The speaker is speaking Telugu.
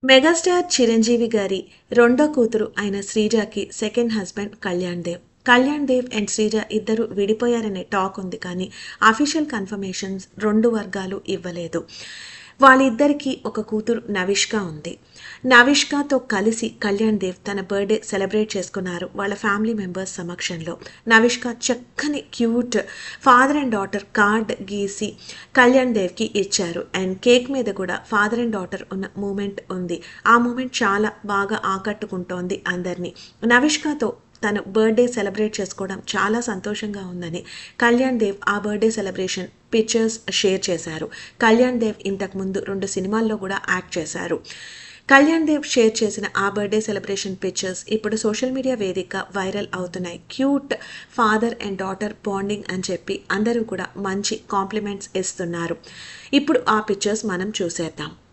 మెగాస్టార్ చిరంజీవి గారి రెండో కూతురు అయిన శ్రీజాకి second husband Kalyan Dev Kalyan Dev and Sreeja ఇద్దరు విడిపోయారనే టాక్ ఉంది కానీ అఫీషియల్ కన్ఫర్మేషన్స్ రెండు వర్గాలు ఇవ్వలేదు వాళ్ళిద్దరికీ ఒక కూతురు నవిష్క ఉంది నవిష్కతో కలిసి కళ్యాణ్ దేవ్ తన బర్త్డే సెలబ్రేట్ చేసుకున్నారు వాళ్ళ ఫ్యామిలీ మెంబర్స్ సమక్షంలో నవిష్క చక్కని cute father and daughter card గీసి కళ్యాణ్ దేవ్కి ఇచ్చారు అండ్ కేక్ మీద కూడా ఫాదర్ అండ్ డాటర్ ఉన్న మూమెంట్ ఉంది ఆ మూమెంట్ చాలా బాగా ఆకట్టుకుంటోంది అందరినీ నవిష్కతో తను బర్త్డే సెలబ్రేట్ చేసుకోవడం చాలా సంతోషంగా ఉందని కళ్యాణ్ దేవ్ ఆ బర్త్డే సెలబ్రేషన్ పిక్చర్స్ షేర్ చేశారు కళ్యాణ్ దేవ్ ఇంతకుముందు రెండు సినిమాల్లో కూడా యాక్ట్ చేశారు కళ్యాణ్ దేవ్ షేర్ చేసిన ఆ బర్త్డే సెలబ్రేషన్ పిక్చర్స్ ఇప్పుడు సోషల్ మీడియా వేదిక వైరల్ అవుతున్నాయి cute father and daughter bonding అని చెప్పి అందరూ కూడా మంచి కాంప్లిమెంట్స్ ఇస్తున్నారు ఇప్పుడు ఆ పిక్చర్స్ మనం చూసేద్దాం